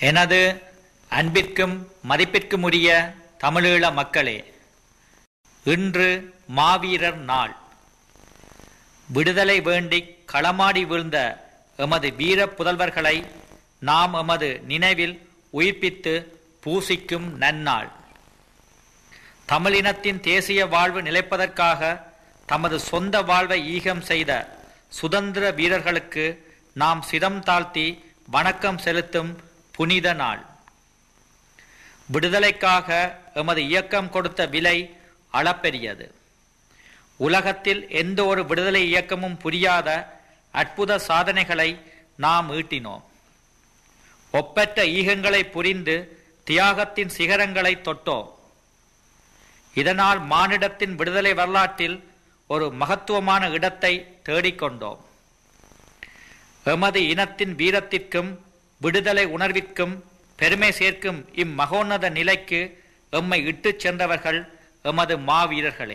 எனது அன்பிற்கும் மதிப்பிற்கும் உரிய தமிழீழ மக்களே இன்று மாவீரர் நாள் விடுதலை வேண்டி களமாடி வீழ்ந்த எமது வீர புதல்வர்களை நாம் எமது நினைவில் உயிர்ப்பித்து பூசிக்கும் நன்னாள் தமிழினத்தின் தேசிய வாழ்வு நிலைப்பதற்காக தமது சொந்த வாழ்வை ஈகம் செய்த சுதந்திர வீரர்களுக்கு நாம் சிரம் தாழ்த்தி வணக்கம் செலுத்தும் புனித நாள் விடுதலைக்காக எமது இயக்கம் கொடுத்த விலை அளப்பெரியது உலகத்தில் எந்த ஒரு விடுதலை இயக்கமும் புரியாத அற்புத சாதனைகளை நாம் ஈட்டினோம் ஒப்பற்ற ஈகங்களை புரிந்து தியாகத்தின் சிகரங்களை தொட்டோம் இதனால் மானிடத்தின் விடுதலை வரலாற்றில் ஒரு மகத்துவமான இடத்தை தேடிக்கொண்டோம் எமது இனத்தின் வீரத்திற்கும் விடுதலை உணர்விற்கும் பெருமை சேர்க்கும் இம்மகோன்னத நிலைக்கு எம்மை இட்டுச் சென்றவர்கள் எமது மாவீரர்களே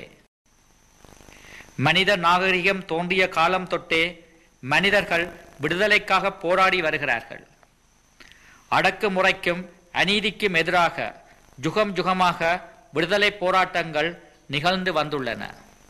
மனித நாகரிகம் தோன்றிய காலம் தொட்டே மனிதர்கள் விடுதலைக்காக போராடி வருகிறார்கள் அடக்குமுறைக்கும் அநீதிக்கும் எதிராக ஜுகம் ஜுகமாக விடுதலை போராட்டங்கள் நிகழ்ந்து வந்துள்ளன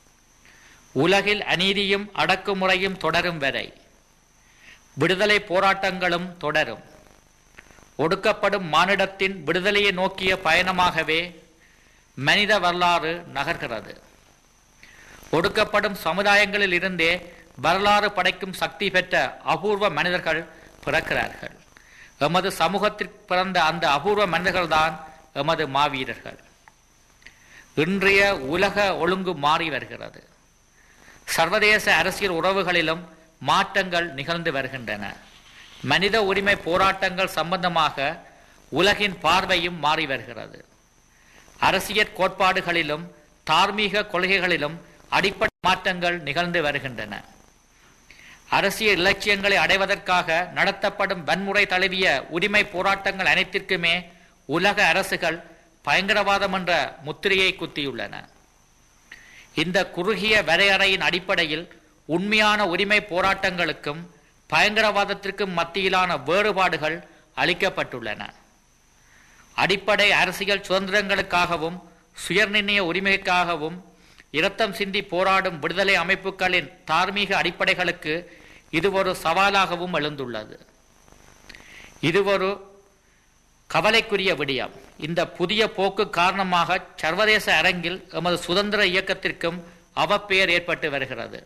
உலகில் அநீதியும் அடக்குமுறையும் தொடரும் வரை விடுதலை போராட்டங்களும் தொடரும் ஒடுக்கப்படும் மானிடத்தின் விடுதலையை நோக்கிய பயணமாகவே மனித வரலாறு நகர்கிறது ஒடுக்கப்படும் சமுதாயங்களில் இருந்தே வரலாறு படைக்கும் சக்தி பெற்ற அபூர்வ மனிதர்கள் பிறக்கிறார்கள் எமது சமூகத்திற்கு பிறந்த அந்த அபூர்வ மனிதர்கள்தான் எமது மாவீரர்கள் இன்றைய உலக ஒழுங்கு மாறி வருகிறது சர்வதேச அரசியல் உறவுகளிலும் மாற்றங்கள் நிகழ்ந்து வருகின்றன மனித உரிமை போராட்டங்கள் சம்பந்தமாக உலகின் பார்வையும் மாறி வருகிறது அரசியல் கோட்பாடுகளிலும் தார்மீக கொள்கைகளிலும் அடிப்படை மாற்றங்கள் நிகழ்ந்து வருகின்றன அரசியல் இலட்சியங்களை அடைவதற்காக நடத்தப்படும் வன்முறை தழுவிய உரிமை போராட்டங்கள் அனைத்திற்குமே உலக அரசுகள் பயங்கரவாதம் என்ற முத்திரையை குத்தியுள்ளன இந்த குறுகிய வரையறையின் அடிப்படையில் உண்மையான உரிமை போராட்டங்களுக்கும் பயங்கரவாதத்திற்கும் மத்தியிலான வேறுபாடுகள் அளிக்கப்பட்டுள்ளன அடிப்படை அரசியல் சுதந்திரங்களுக்காகவும் சுயநிர்ணய உரிமைக்காகவும் இரத்தம் சிந்தி போராடும் விடுதலை அமைப்புகளின் தார்மீக அடிப்படைகளுக்கு இது ஒரு சவாலாகவும் எழுந்துள்ளது இது ஒரு கவலைக்குரிய விடயம் இந்த புதிய போக்கு காரணமாக சர்வதேச அரங்கில் எமது சுதந்திர இயக்கத்திற்கும் அவப்பெயர் ஏற்பட்டு வருகிறது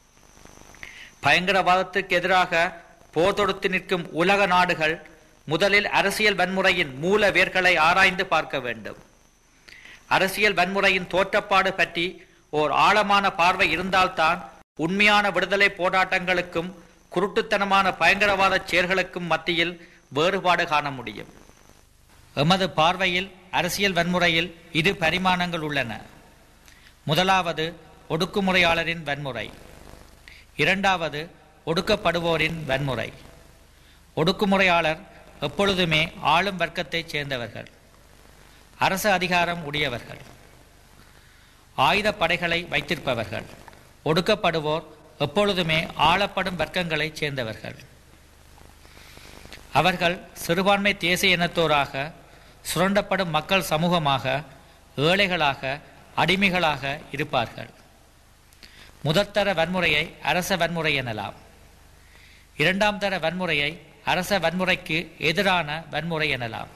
பயங்கரவாதத்திற்கு எதிராக போர் தொடுத்து நிற்கும் உலக நாடுகள் முதலில் அரசியல் வன்முறையின் மூல வேர்களை ஆராய்ந்து பார்க்க வேண்டும் அரசியல் வன்முறையின் தோற்றப்பாடு பற்றி ஓர் ஆழமான பார்வை இருந்தால்தான் உண்மையான விடுதலை போராட்டங்களுக்கும் குருட்டுத்தனமான பயங்கரவாத செயல்களுக்கும் மத்தியில் வேறுபாடு காண முடியும் எமது பார்வையில் அரசியல் வன்முறையில் இரு பரிமாணங்கள் உள்ளன முதலாவது ஒடுக்குமுறையாளரின் வன்முறை இரண்டாவது ஒடுக்கப்படுவோரின் வன்முறை ஒடுக்குமுறையாளர் எப்பொழுதுமே ஆளும் வர்க்கத்தைச் சேர்ந்தவர்கள் அரசு அதிகாரம் உடையவர்கள் ஆயுத படைகளை வைத்திருப்பவர்கள் ஒடுக்கப்படுவோர் எப்பொழுதுமே ஆளப்படும் வர்க்கங்களைச் சேர்ந்தவர்கள் அவர்கள் சிறுபான்மை தேசிய இனத்தோராக சுரண்டப்படும் மக்கள் சமூகமாக ஏழைகளாக அடிமைகளாக இருப்பார்கள் முதற்தர வன்முறையை அரச வன்முறை எனலாம் இரண்டாம் தர வன்முறையை அரச வன்முறைக்கு எதிரான வன்முறை எனலாம்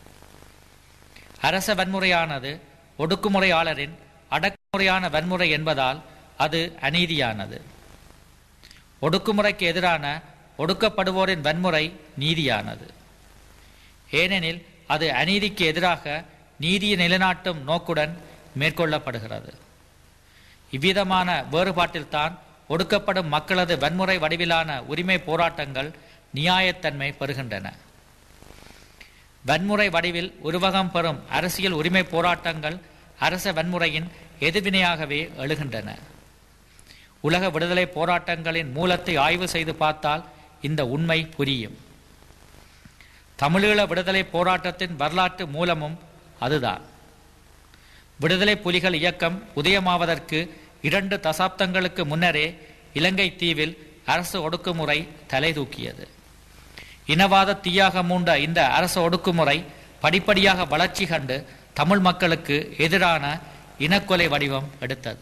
அரச வன்முறையானது ஒடுக்குமுறையாளரின் அடக்குமுறையான வன்முறை என்பதால் அது அநீதியானது ஒடுக்குமுறைக்கு எதிரான ஒடுக்கப்படுவோரின் வன்முறை நீதியானது ஏனெனில் அது அநீதிக்கு எதிராக நீதியை நிலைநாட்டும் நோக்குடன் மேற்கொள்ளப்படுகிறது இவ்விதமான வேறுபாட்டில்தான் ஒடுக்கப்படும் மக்களது வன்முறை வடிவிலான உரிமை போராட்டங்கள் நியாயத்தன்மை பெறுகின்றன வன்முறை வடிவில் உருவகம் பெறும் அரசியல் உரிமை போராட்டங்கள் அரச வன்முறையின் எதிர்வினையாகவே எழுகின்றன உலக விடுதலை போராட்டங்களின் மூலத்தை ஆய்வு செய்து பார்த்தால் இந்த உண்மை புரியும் தமிழீழ விடுதலை போராட்டத்தின் வரலாற்று மூலமும் அதுதான் விடுதலை புலிகள் இயக்கம் உதயமாவதற்கு இரண்டு தசாப்தங்களுக்கு முன்னரே இலங்கை தீவில் அரசு ஒடுக்குமுறை தலை தூக்கியது இனவாத தீயாக மூண்ட இந்த அரச ஒடுக்குமுறை படிப்படியாக வளர்ச்சி கண்டு தமிழ் மக்களுக்கு எதிரான இனக்கொலை வடிவம் எடுத்தது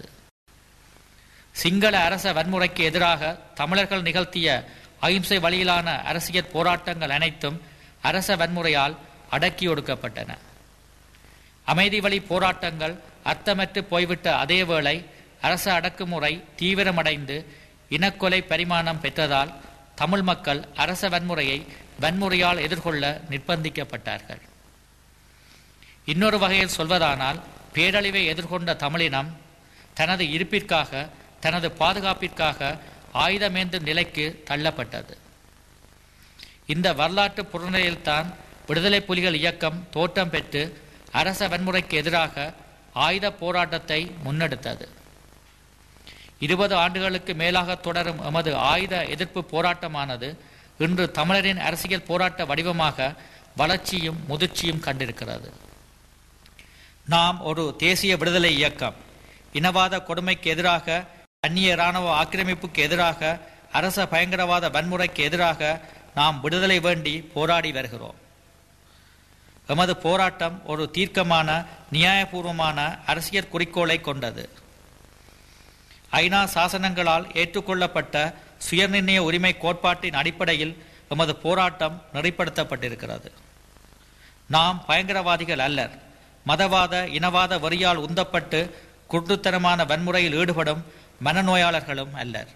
சிங்கள அரச வன்முறைக்கு எதிராக தமிழர்கள் நிகழ்த்திய அகிம்சை வழியிலான அரசியல் போராட்டங்கள் அனைத்தும் அரச வன்முறையால் அடக்கி ஒடுக்கப்பட்டன அமைதி வழி போராட்டங்கள் அர்த்தமற்று போய்விட்ட அதேவேளை அரச அடக்குமுறை தீவிரமடைந்து இனக்கொலை பரிமாணம் பெற்றதால் தமிழ் மக்கள் அரச வன்முறையை வன்முறையால் எதிர்கொள்ள நிர்பந்திக்கப்பட்டார்கள் இன்னொரு வகையில் சொல்வதானால் பேரழிவை எதிர்கொண்ட தமிழினம் தனது இருப்பிற்காக தனது பாதுகாப்பிற்காக ஆயுதமேந்தும் நிலைக்கு தள்ளப்பட்டது இந்த வரலாற்று புறநிலையில்தான் விடுதலை புலிகள் இயக்கம் தோற்றம் பெற்று அரச வன்முறைக்கு எதிராக ஆயுத போராட்டத்தை முன்னெடுத்தது இருபது ஆண்டுகளுக்கு மேலாக தொடரும் எமது ஆயுத எதிர்ப்பு போராட்டமானது இன்று தமிழரின் அரசியல் போராட்ட வடிவமாக வளர்ச்சியும் முதிர்ச்சியும் கண்டிருக்கிறது நாம் ஒரு தேசிய விடுதலை இயக்கம் இனவாத கொடுமைக்கு எதிராக அந்நிய இராணுவ ஆக்கிரமிப்புக்கு எதிராக அரச பயங்கரவாத வன்முறைக்கு எதிராக நாம் விடுதலை வேண்டி போராடி வருகிறோம் எமது போராட்டம் ஒரு தீர்க்கமான நியாயபூர்வமான அரசியல் குறிக்கோளை கொண்டது ஐநா சாசனங்களால் ஏற்றுக்கொள்ளப்பட்ட சுயநிர்ணய உரிமை கோட்பாட்டின் அடிப்படையில் எமது போராட்டம் நெறிப்படுத்தப்பட்டிருக்கிறது நாம் பயங்கரவாதிகள் அல்லர் மதவாத இனவாத வரியால் உந்தப்பட்டு குருட்டுத்தனமான வன்முறையில் ஈடுபடும் மனநோயாளர்களும் அல்லர்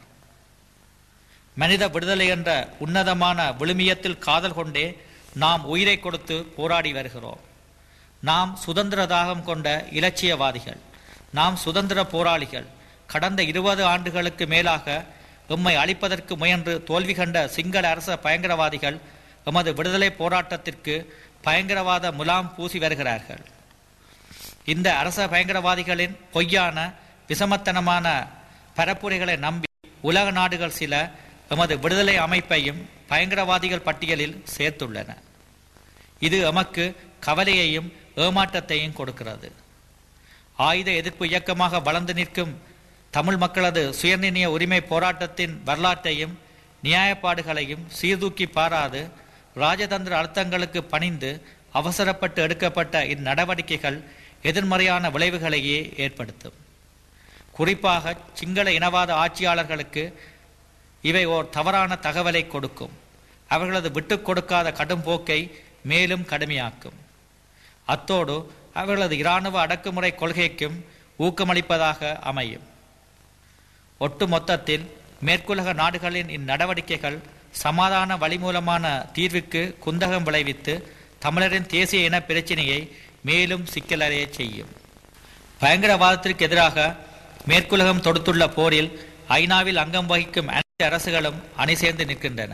மனித விடுதலை என்ற உன்னதமான விழுமியத்தில் காதல் கொண்டே நாம் உயிரை கொடுத்து போராடி வருகிறோம் நாம் சுதந்திர தாகம் கொண்ட இலட்சியவாதிகள் நாம் சுதந்திர போராளிகள் கடந்த இருபது ஆண்டுகளுக்கு மேலாக எம்மை அழிப்பதற்கு முயன்று தோல்வி கண்ட சிங்கள அரச பயங்கரவாதிகள் எமது விடுதலை போராட்டத்திற்கு பயங்கரவாத முலாம் பூசி வருகிறார்கள் இந்த அரச பயங்கரவாதிகளின் பொய்யான விசமத்தனமான பரப்புரைகளை நம்பி உலக நாடுகள் சில எமது விடுதலை அமைப்பையும் பயங்கரவாதிகள் பட்டியலில் சேர்த்துள்ளன இது எமக்கு கவலையையும் ஏமாற்றத்தையும் கொடுக்கிறது ஆயுத எதிர்ப்பு இயக்கமாக வளர்ந்து நிற்கும் தமிழ் மக்களது சுயநிர்ணய உரிமை போராட்டத்தின் வரலாற்றையும் நியாயப்பாடுகளையும் சீர்தூக்கி பாராது ராஜதந்திர அழுத்தங்களுக்கு பணிந்து அவசரப்பட்டு எடுக்கப்பட்ட இந்நடவடிக்கைகள் எதிர்மறையான விளைவுகளையே ஏற்படுத்தும் குறிப்பாக சிங்கள இனவாத ஆட்சியாளர்களுக்கு இவை ஓர் தவறான தகவலை கொடுக்கும் அவர்களது விட்டுக் கொடுக்காத கடும் போக்கை மேலும் கடுமையாக்கும் அத்தோடு அவர்களது இராணுவ அடக்குமுறை கொள்கைக்கும் ஊக்கமளிப்பதாக அமையும் ஒட்டு மொத்தத்தில் மேற்குலக நாடுகளின் இந்நடவடிக்கைகள் சமாதான வழிமூலமான தீர்வுக்கு குந்தகம் விளைவித்து தமிழரின் தேசிய இன பிரச்சினையை மேலும் சிக்கலடைய செய்யும் பயங்கரவாதத்திற்கு எதிராக மேற்குலகம் தொடுத்துள்ள போரில் ஐநாவில் அங்கம் வகிக்கும் அனைத்து அரசுகளும் அணி சேர்ந்து நிற்கின்றன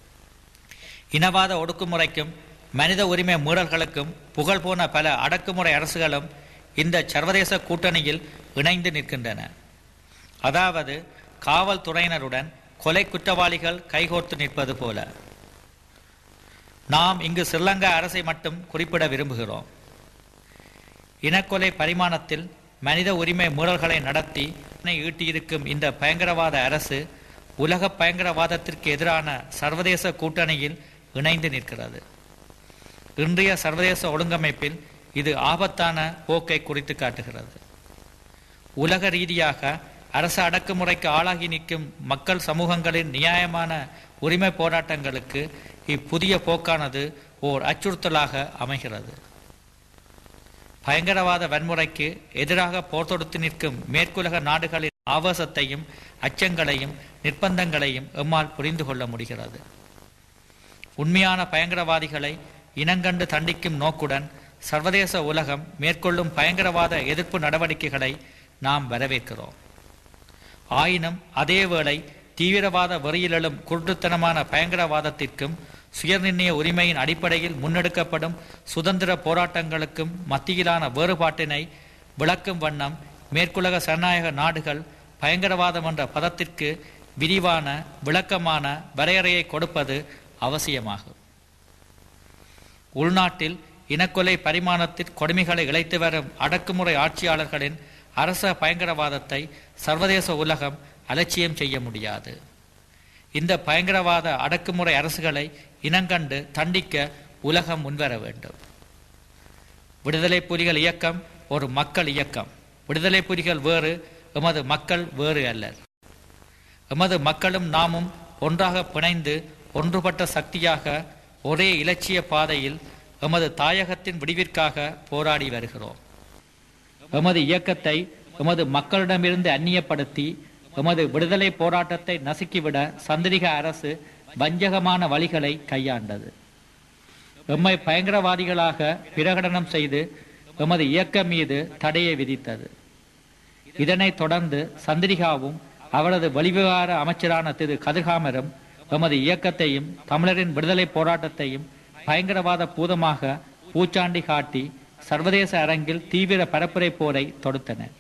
இனவாத ஒடுக்குமுறைக்கும் மனித உரிமை மீறல்களுக்கும் புகழ் போன பல அடக்குமுறை அரசுகளும் இந்த சர்வதேச கூட்டணியில் இணைந்து நிற்கின்றன அதாவது காவல்துறையினருடன் கொலை குற்றவாளிகள் கைகோர்த்து நிற்பது போல நாம் இங்கு ஸ்ரீலங்கா அரசை மட்டும் குறிப்பிட விரும்புகிறோம் இனக்கொலை பரிமாணத்தில் மனித உரிமை மீறல்களை நடத்தி ஈட்டியிருக்கும் இந்த பயங்கரவாத அரசு உலக பயங்கரவாதத்திற்கு எதிரான சர்வதேச கூட்டணியில் இணைந்து நிற்கிறது இன்றைய சர்வதேச ஒழுங்கமைப்பில் இது ஆபத்தான போக்கை குறித்து காட்டுகிறது உலக ரீதியாக அரசு அடக்குமுறைக்கு ஆளாகி நிற்கும் மக்கள் சமூகங்களின் நியாயமான உரிமை போராட்டங்களுக்கு இப்புதிய போக்கானது ஓர் அச்சுறுத்தலாக அமைகிறது பயங்கரவாத வன்முறைக்கு எதிராக போர் தொடுத்து நிற்கும் மேற்குலக நாடுகளின் ஆபாசத்தையும் அச்சங்களையும் நிர்பந்தங்களையும் எம்மால் புரிந்து கொள்ள முடிகிறது உண்மையான பயங்கரவாதிகளை இனங்கண்டு தண்டிக்கும் நோக்குடன் சர்வதேச உலகம் மேற்கொள்ளும் பயங்கரவாத எதிர்ப்பு நடவடிக்கைகளை நாம் வரவேற்கிறோம் ஆயினும் அதேவேளை தீவிரவாத வெறியிலும் குருட்டுத்தனமான பயங்கரவாதத்திற்கும் சுயநிர்ணய உரிமையின் அடிப்படையில் முன்னெடுக்கப்படும் சுதந்திர போராட்டங்களுக்கும் மத்தியிலான வேறுபாட்டினை விளக்கும் வண்ணம் மேற்குலக ஜனநாயக நாடுகள் பயங்கரவாதம் என்ற பதத்திற்கு விரிவான விளக்கமான வரையறையை கொடுப்பது அவசியமாகும் உள்நாட்டில் இனக்கொலை பரிமாணத்தில் கொடுமைகளை இழைத்து வரும் அடக்குமுறை ஆட்சியாளர்களின் அரச பயங்கரவாதத்தை சர்வதேச உலகம் அலட்சியம் செய்ய முடியாது இந்த பயங்கரவாத அடக்குமுறை அரசுகளை இனங்கண்டு தண்டிக்க உலகம் முன்வர வேண்டும் விடுதலை புலிகள் இயக்கம் ஒரு மக்கள் இயக்கம் விடுதலை புலிகள் வேறு எமது மக்கள் வேறு அல்லர் எமது மக்களும் நாமும் ஒன்றாக பிணைந்து ஒன்றுபட்ட சக்தியாக ஒரே இலட்சிய பாதையில் எமது தாயகத்தின் விடிவிற்காக போராடி வருகிறோம் எமது இயக்கத்தை எமது மக்களிடமிருந்து அந்நியப்படுத்தி எமது விடுதலை போராட்டத்தை நசுக்கிவிட சந்திரிக அரசு வஞ்சகமான வழிகளை கையாண்டது எம்மை பயங்கரவாதிகளாக பிரகடனம் செய்து எமது இயக்கம் மீது தடையை விதித்தது இதனைத் தொடர்ந்து சந்திரிகாவும் அவரது வெளிவிவகார அமைச்சரான திரு கதிர்காமரும் எமது இயக்கத்தையும் தமிழரின் விடுதலை போராட்டத்தையும் பயங்கரவாத பூதமாக பூச்சாண்டி காட்டி சர்வதேச அரங்கில் தீவிர பரப்புரை போரை தொடுத்தனர்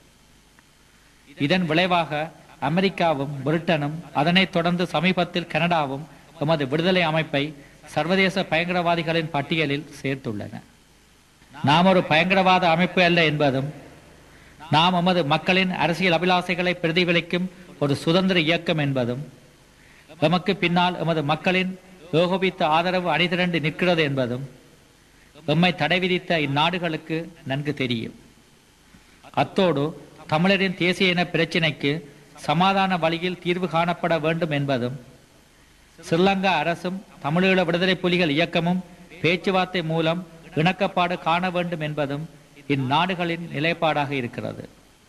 இதன் விளைவாக அமெரிக்காவும் பிரிட்டனும் அதனைத் தொடர்ந்து சமீபத்தில் கனடாவும் எமது விடுதலை அமைப்பை சர்வதேச பயங்கரவாதிகளின் பட்டியலில் சேர்த்துள்ளன நாம் ஒரு பயங்கரவாத அமைப்பு அல்ல என்பதும் நாம் எமது மக்களின் அரசியல் அபிலாசைகளை பிரதிபலிக்கும் ஒரு சுதந்திர இயக்கம் என்பதும் எமக்கு பின்னால் எமது மக்களின் ஏகோபித்த ஆதரவு அணிதிரண்டு நிற்கிறது என்பதும் எம்மை தடை விதித்த இந்நாடுகளுக்கு நன்கு தெரியும் அத்தோடு தமிழரின் தேசிய இன பிரச்சினைக்கு சமாதான வழியில் தீர்வு காணப்பட வேண்டும் என்பதும் ஸ்ரீலங்கா அரசும் தமிழீழ விடுதலை புலிகள் இயக்கமும் பேச்சுவார்த்தை மூலம் இணக்கப்பாடு காண வேண்டும் என்பதும் இந்நாடுகளின் நிலைப்பாடாக இருக்கிறது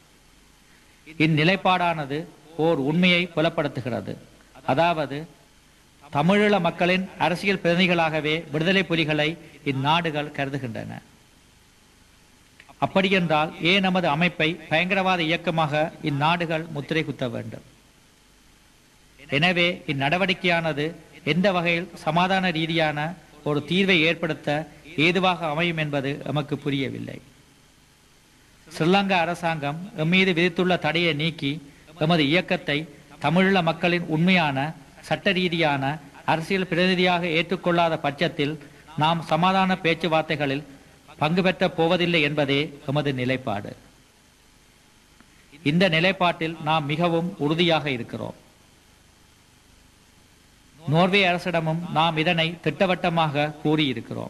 இந்நிலைப்பாடானது ஓர் உண்மையை புலப்படுத்துகிறது அதாவது தமிழீழ மக்களின் அரசியல் பிரதிநிதிகளாகவே விடுதலை புலிகளை இந்நாடுகள் கருதுகின்றன அப்படியென்றால் ஏன் நமது அமைப்பை பயங்கரவாத இயக்கமாக இந்நாடுகள் முத்திரை குத்த வேண்டும் எனவே இந்நடவடிக்கையானது எந்த வகையில் சமாதான ரீதியான ஒரு தீர்வை ஏற்படுத்த ஏதுவாக அமையும் என்பது எமக்கு புரியவில்லை ஸ்ரீலங்கா அரசாங்கம் எம்மீது விதித்துள்ள தடையை நீக்கி எமது இயக்கத்தை தமிழீழ மக்களின் உண்மையான சட்ட ரீதியான அரசியல் பிரதிநிதியாக ஏற்றுக்கொள்ளாத பட்சத்தில் நாம் சமாதான பேச்சுவார்த்தைகளில் பங்கு பெற்றப் போவதில்லை என்பதே எமது நிலைப்பாடு இந்த நிலைப்பாட்டில் நாம் மிகவும் உறுதியாக இருக்கிறோம் நோர்வே அரசிடமும் நாம் இதனை திட்டவட்டமாக கூறியிருக்கிறோம்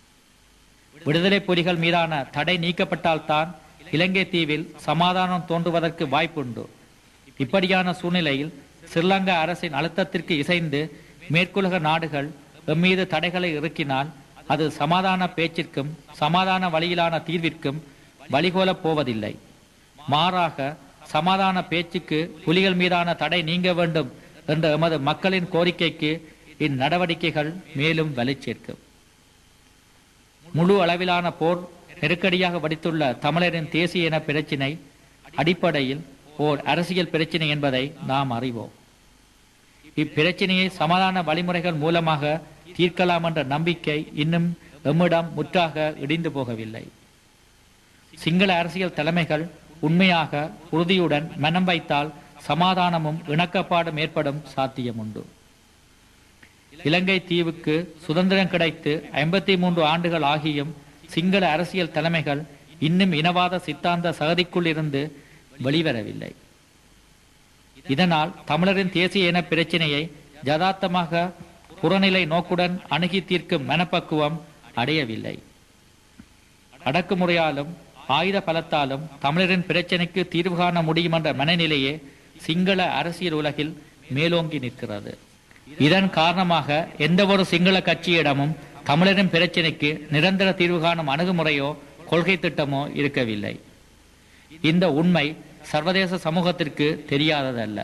விடுதலை புலிகள் மீதான தடை நீக்கப்பட்டால்தான் இலங்கை தீவில் சமாதானம் தோன்றுவதற்கு வாய்ப்புண்டு இப்படியான சூழ்நிலையில் ஸ்ரீலங்கா அரசின் அழுத்தத்திற்கு இசைந்து மேற்குலக நாடுகள் எம்மீது தடைகளை இறுக்கினால் அது சமாதான பேச்சிற்கும் சமாதான வழியிலான தீர்விற்கும் வழிகோலப் போவதில்லை மாறாக சமாதான பேச்சுக்கு புலிகள் மீதான தடை நீங்க வேண்டும் என்ற எமது மக்களின் கோரிக்கைக்கு இந்நடவடிக்கைகள் மேலும் வலு சேர்க்கும் முழு அளவிலான போர் நெருக்கடியாக வடித்துள்ள தமிழரின் தேசிய இன பிரச்சினை அடிப்படையில் ஓர் அரசியல் பிரச்சினை என்பதை நாம் அறிவோம் இப்பிரச்சனையை சமாதான வழிமுறைகள் மூலமாக தீர்க்கலாம் என்ற நம்பிக்கை இன்னும் எம்மிடம் முற்றாக இடிந்து போகவில்லை சிங்கள அரசியல் தலைமைகள் உண்மையாக உறுதியுடன் மனம் வைத்தால் சமாதானமும் இணக்கப்பாடும் ஏற்படும் சாத்தியம் உண்டு இலங்கை தீவுக்கு சுதந்திரம் கிடைத்து ஐம்பத்தி மூன்று ஆண்டுகள் ஆகியும் சிங்கள அரசியல் தலைமைகள் இன்னும் இனவாத சித்தாந்த சகதிக்குள் இருந்து வெளிவரவில்லை இதனால் தமிழரின் தேசிய இன பிரச்சினையை யதார்த்தமாக புறநிலை நோக்குடன் அணுகி தீர்க்கும் மனப்பக்குவம் அடையவில்லை அடக்குமுறையாலும் ஆயுத பலத்தாலும் தமிழரின் பிரச்சினைக்கு தீர்வு காண முடியும் என்ற மனநிலையே சிங்கள அரசியல் உலகில் மேலோங்கி நிற்கிறது இதன் காரணமாக எந்த ஒரு சிங்கள கட்சியிடமும் தமிழரின் பிரச்சினைக்கு நிரந்தர தீர்வு காணும் அணுகுமுறையோ கொள்கை திட்டமோ இருக்கவில்லை இந்த உண்மை சர்வதேச சமூகத்திற்கு தெரியாததல்ல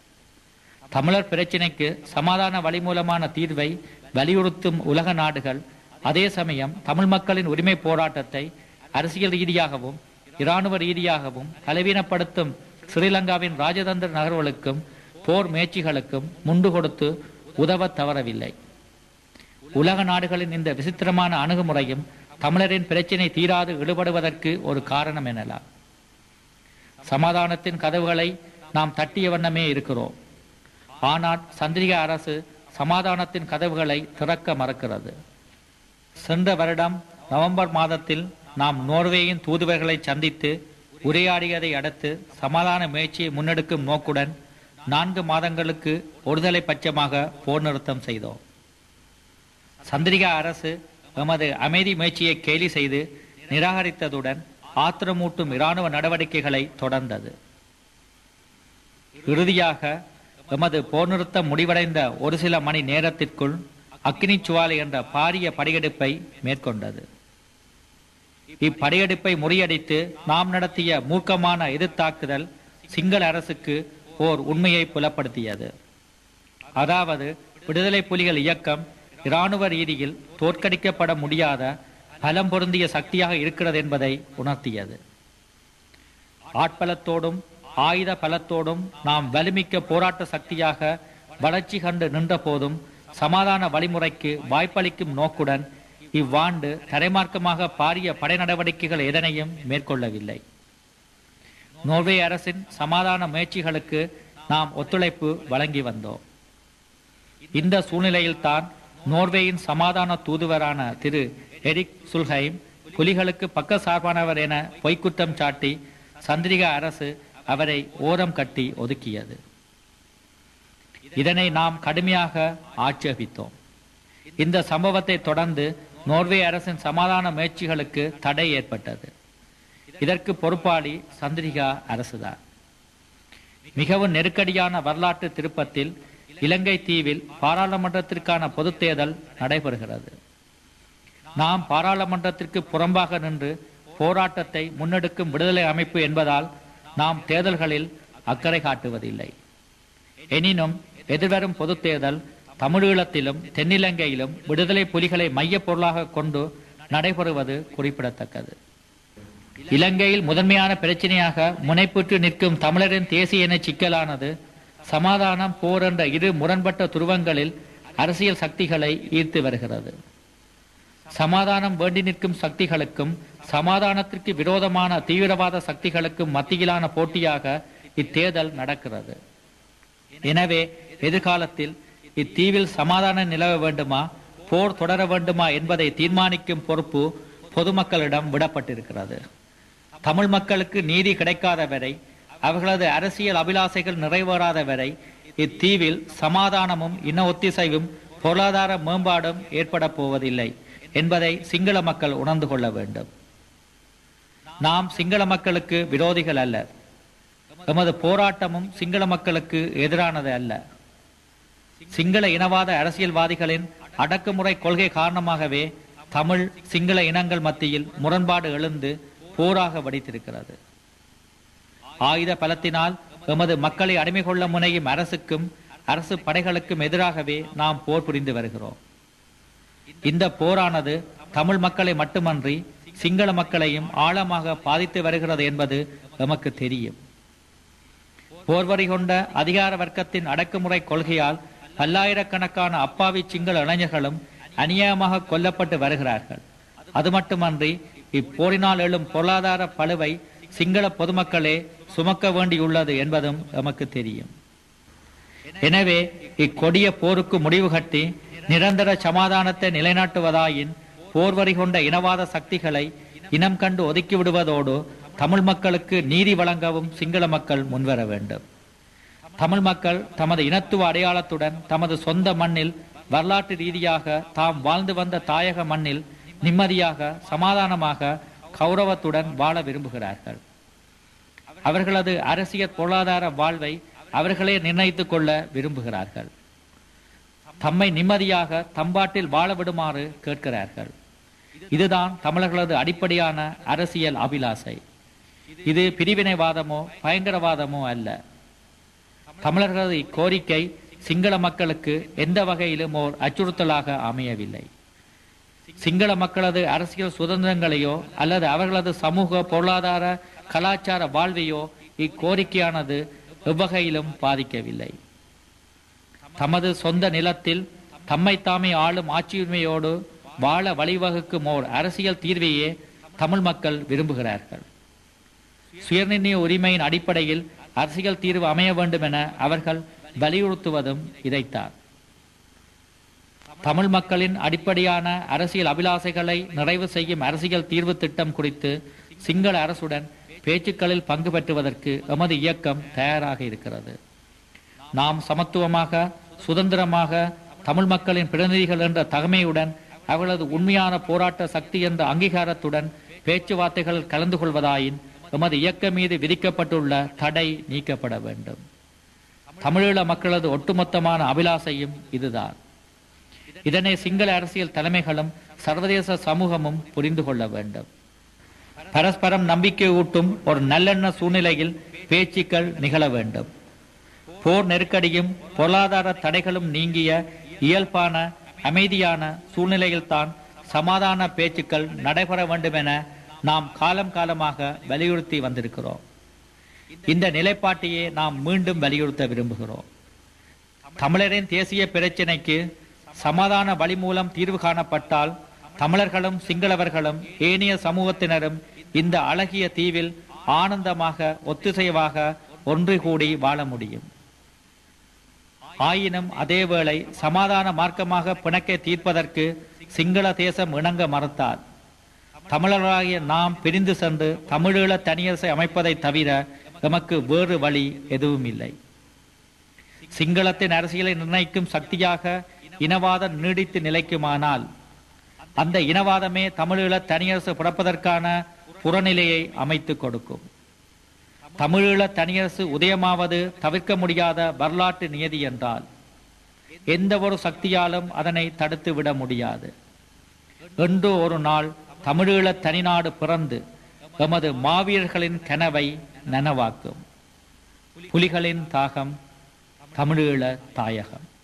தமிழர் பிரச்சினைக்கு சமாதான வழிமூலமான தீர்வை வலியுறுத்தும் உலக நாடுகள் அதே சமயம் தமிழ் மக்களின் உரிமை போராட்டத்தை அரசியல் ரீதியாகவும் இராணுவ ரீதியாகவும் பலவீனப்படுத்தும் ஸ்ரீலங்காவின் ராஜதந்திர நகர்வுகளுக்கும் போர் முயற்சிகளுக்கும் முண்டு கொடுத்து உதவ தவறவில்லை உலக நாடுகளின் இந்த விசித்திரமான அணுகுமுறையும் தமிழரின் பிரச்சினை தீராது ஈடுபடுவதற்கு ஒரு காரணம் எனலாம் சமாதானத்தின் கதவுகளை நாம் தட்டிய வண்ணமே இருக்கிறோம் ஆனால் சந்திரிக அரசு சமாதானத்தின் கதவுகளை திறக்க மறக்கிறது சென்ற வருடம் நவம்பர் மாதத்தில் நாம் நோர்வேயின் தூதுவர்களை சந்தித்து உரையாடியதை அடுத்து சமாதான முயற்சியை முன்னெடுக்கும் நோக்குடன் நான்கு மாதங்களுக்கு ஒருதலை பட்சமாக போர் நிறுத்தம் செய்தோம் சந்திரிகா அரசு எமது அமைதி முயற்சியை கேலி செய்து நிராகரித்ததுடன் ஆத்திரமூட்டும் இராணுவ நடவடிக்கைகளை தொடர்ந்தது இறுதியாக எமது போர் நிறுத்தம் முடிவடைந்த ஒரு சில மணி நேரத்திற்குள் அக்னி சுவாலை என்ற பாரிய படையெடுப்பை மேற்கொண்டது இப்படையெடுப்பை முறியடித்து நாம் நடத்திய மூர்க்கமான எதிர்த்தாக்குதல் சிங்கள அரசுக்கு ஓர் உண்மையை புலப்படுத்தியது அதாவது விடுதலை புலிகள் இயக்கம் இராணுவ ரீதியில் தோற்கடிக்கப்பட முடியாத பலம் பொருந்திய சக்தியாக இருக்கிறது என்பதை உணர்த்தியது ஆட்பலத்தோடும் ஆயுத பலத்தோடும் நாம் வலிமிக்க போராட்ட சக்தியாக வளர்ச்சி கண்டு நின்ற போதும் சமாதான வழிமுறைக்கு வாய்ப்பளிக்கும் நோக்குடன் இவ்வாண்டு தரைமார்க்கமாக பாரிய படை நடவடிக்கைகள் எதனையும் மேற்கொள்ளவில்லை நோர்வே அரசின் சமாதான முயற்சிகளுக்கு நாம் ஒத்துழைப்பு வழங்கி வந்தோம் இந்த சூழ்நிலையில்தான் நோர்வேயின் சமாதான தூதுவரான திரு எரிக் சுல்ஹைம் புலிகளுக்கு பக்க சார்பானவர் என பொய்க்குற்றம் சாட்டி சந்திரிகா அரசு அவரை ஓரம் கட்டி ஒதுக்கியது இதனை நாம் கடுமையாக ஆட்சேபித்தோம் இந்த சம்பவத்தை தொடர்ந்து நோர்வே அரசின் சமாதான முயற்சிகளுக்கு தடை ஏற்பட்டது இதற்கு பொறுப்பாளி சந்திரிகா அரசுதான் மிகவும் நெருக்கடியான வரலாற்று திருப்பத்தில் இலங்கை தீவில் பாராளுமன்றத்திற்கான பொதுத் தேர்தல் நடைபெறுகிறது நாம் பாராளுமன்றத்திற்கு புறம்பாக நின்று போராட்டத்தை முன்னெடுக்கும் விடுதலை அமைப்பு என்பதால் நாம் தேர்தல்களில் அக்கறை காட்டுவதில்லை எனினும் எதிர்வரும் பொதுத் தேர்தல் தமிழீழத்திலும் தென்னிலங்கையிலும் விடுதலை புலிகளை மையப் பொருளாக கொண்டு நடைபெறுவது குறிப்பிடத்தக்கது இலங்கையில் முதன்மையான பிரச்சனையாக முனைப்புற்று நிற்கும் தமிழரின் தேசிய இன சிக்கலானது சமாதானம் போர் என்ற இரு முரண்பட்ட துருவங்களில் அரசியல் சக்திகளை ஈர்த்து வருகிறது சமாதானம் வேண்டி நிற்கும் சக்திகளுக்கும் சமாதானத்திற்கு விரோதமான தீவிரவாத சக்திகளுக்கும் மத்தியிலான போட்டியாக இத்தேர்தல் நடக்கிறது எனவே எதிர்காலத்தில் இத்தீவில் சமாதானம் நிலவ வேண்டுமா போர் தொடர வேண்டுமா என்பதை தீர்மானிக்கும் பொறுப்பு பொதுமக்களிடம் விடப்பட்டிருக்கிறது தமிழ் மக்களுக்கு நீதி கிடைக்காத வரை அவர்களது அரசியல் அபிலாசைகள் நிறைவேறாத வரை இத்தீவில் சமாதானமும் இன ஒத்திசைவும் பொருளாதார மேம்பாடும் ஏற்பட போவதில்லை என்பதை சிங்கள மக்கள் உணர்ந்து கொள்ள வேண்டும் நாம் சிங்கள மக்களுக்கு விரோதிகள் அல்ல எமது போராட்டமும் சிங்கள மக்களுக்கு எதிரானது அல்ல சிங்கள இனவாத அரசியல்வாதிகளின் அடக்குமுறை கொள்கை காரணமாகவே தமிழ் சிங்கள இனங்கள் மத்தியில் முரண்பாடு எழுந்து போராக வடித்திருக்கிறது ஆயுத பலத்தினால் எமது மக்களை அடிமை கொள்ள முனையும் அரசுக்கும் அரசு படைகளுக்கும் எதிராகவே நாம் போர் புரிந்து வருகிறோம் இந்த போரானது தமிழ் மக்களை மட்டுமன்றி சிங்கள மக்களையும் ஆழமாக பாதித்து வருகிறது என்பது எமக்கு தெரியும் போர்வரி கொண்ட அதிகார வர்க்கத்தின் அடக்குமுறை கொள்கையால் பல்லாயிரக்கணக்கான அப்பாவி சிங்கள இளைஞர்களும் அநியாயமாக கொல்லப்பட்டு வருகிறார்கள் அது மட்டுமன்றி இப்போரினால் எழும் பொருளாதார பழுவை சிங்கள பொதுமக்களே சுமக்க வேண்டியுள்ளது என்பதும் எமக்கு தெரியும் எனவே இக்கொடிய போருக்கு முடிவு கட்டி நிரந்தர சமாதானத்தை நிலைநாட்டுவதாயின் போர்வரி கொண்ட இனவாத சக்திகளை இனம் கண்டு ஒதுக்கி விடுவதோடு தமிழ் மக்களுக்கு நீதி வழங்கவும் சிங்கள மக்கள் முன்வர வேண்டும் தமிழ் மக்கள் தமது இனத்துவ அடையாளத்துடன் தமது சொந்த மண்ணில் வரலாற்று ரீதியாக தாம் வாழ்ந்து வந்த தாயக மண்ணில் நிம்மதியாக சமாதானமாக கௌரவத்துடன் வாழ விரும்புகிறார்கள் அவர்களது அரசியல் பொருளாதார வாழ்வை அவர்களே நிர்ணயித்துக் கொள்ள விரும்புகிறார்கள் தம்மை நிம்மதியாக தம்பாட்டில் வாழ விடுமாறு கேட்கிறார்கள் இதுதான் தமிழர்களது அடிப்படையான அரசியல் அபிலாசை இது பிரிவினைவாதமோ பயங்கரவாதமோ அல்ல தமிழர்களது இக்கோரிக்கை சிங்கள மக்களுக்கு எந்த வகையிலும் ஓர் அச்சுறுத்தலாக அமையவில்லை சிங்கள மக்களது அரசியல் சுதந்திரங்களையோ அல்லது அவர்களது சமூக பொருளாதார கலாச்சார வாழ்வையோ இக்கோரிக்கையானது எவ்வகையிலும் பாதிக்கவில்லை தமது சொந்த நிலத்தில் தம்மை தாமே ஆளும் ஆட்சியுரிமையோடு வாழ வழிவகுக்கும் ஓர் அரசியல் தீர்வையே தமிழ் மக்கள் விரும்புகிறார்கள் சுயநிர்ணய உரிமையின் அடிப்படையில் அரசியல் தீர்வு அமைய வேண்டும் என அவர்கள் வலியுறுத்துவதும் இதைத்தான் தமிழ் மக்களின் அடிப்படையான அரசியல் அபிலாசைகளை நிறைவு செய்யும் அரசியல் தீர்வு திட்டம் குறித்து சிங்கள அரசுடன் பேச்சுக்களில் பங்கு பெற்றுவதற்கு எமது இயக்கம் தயாராக இருக்கிறது நாம் சமத்துவமாக சுதந்திரமாக தமிழ் மக்களின் பிரதிநிதிகள் என்ற தகமையுடன் அவர்களது உண்மையான போராட்ட சக்தி என்ற அங்கீகாரத்துடன் பேச்சுவார்த்தைகள் கலந்து கொள்வதாயின் எமது இயக்கம் மீது விதிக்கப்பட்டுள்ள தடை நீக்கப்பட வேண்டும் தமிழீழ மக்களது ஒட்டுமொத்தமான அபிலாசையும் இதுதான் இதனை சிங்கள அரசியல் தலைமைகளும் சர்வதேச சமூகமும் புரிந்து கொள்ள வேண்டும் பரஸ்பரம் நம்பிக்கை ஊட்டும் ஒரு நல்லெண்ண சூழ்நிலையில் பேச்சுக்கள் நிகழ வேண்டும் போர் நெருக்கடியும் பொருளாதார தடைகளும் நீங்கிய இயல்பான அமைதியான சூழ்நிலையில்தான் சமாதான பேச்சுக்கள் நடைபெற வேண்டும் என நாம் காலம் காலமாக வலியுறுத்தி வந்திருக்கிறோம் இந்த நிலைப்பாட்டையே நாம் மீண்டும் வலியுறுத்த விரும்புகிறோம் தமிழரின் தேசிய பிரச்சினைக்கு சமாதான வழி மூலம் தீர்வு காணப்பட்டால் தமிழர்களும் சிங்களவர்களும் ஏனைய சமூகத்தினரும் இந்த அழகிய தீவில் ஆனந்தமாக ஒத்துசைவாக ஒன்று கூடி வாழ முடியும் ஆயினும் அதேவேளை சமாதான மார்க்கமாக பிணக்கை தீர்ப்பதற்கு சிங்கள தேசம் இணங்க மறுத்தார் தமிழர்களாகிய நாம் பிரிந்து சென்று தமிழீழ தனியரசை அமைப்பதை தவிர எமக்கு வேறு வழி எதுவும் இல்லை சிங்களத்தின் அரசியலை நிர்ணயிக்கும் சக்தியாக இனவாதம் நீடித்து நிலைக்குமானால் அந்த இனவாதமே தமிழீழ தனியரசு பிறப்பதற்கான புறநிலையை அமைத்துக் கொடுக்கும் தமிழீழ தனியரசு உதயமாவது தவிர்க்க முடியாத வரலாற்று நியதி என்றால் எந்த ஒரு சக்தியாலும் அதனை தடுத்து விட முடியாது என்று ஒரு நாள் தமிழீழ தனிநாடு பிறந்து எமது மாவீரர்களின் கனவை நனவாக்கும் புலிகளின் தாகம் தமிழீழ தாயகம்